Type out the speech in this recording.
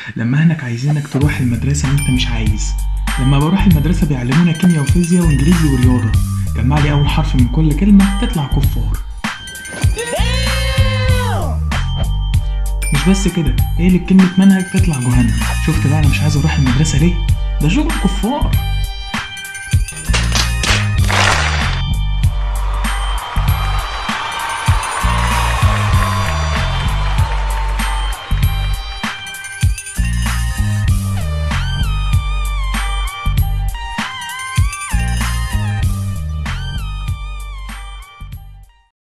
لما اهلك عايزينك تروح المدرسة وانت مش عايز لما بروح المدرسة بيعلمونا كيمياء وفيزياء وانجليزي ورياضة جمع لي اول حرف من كل كلمة تطلع كفار مش بس كده ايه اللي كلمة منهج تطلع جهنم شفت بقى انا مش عايز اروح المدرسة ليه ده شغل كفار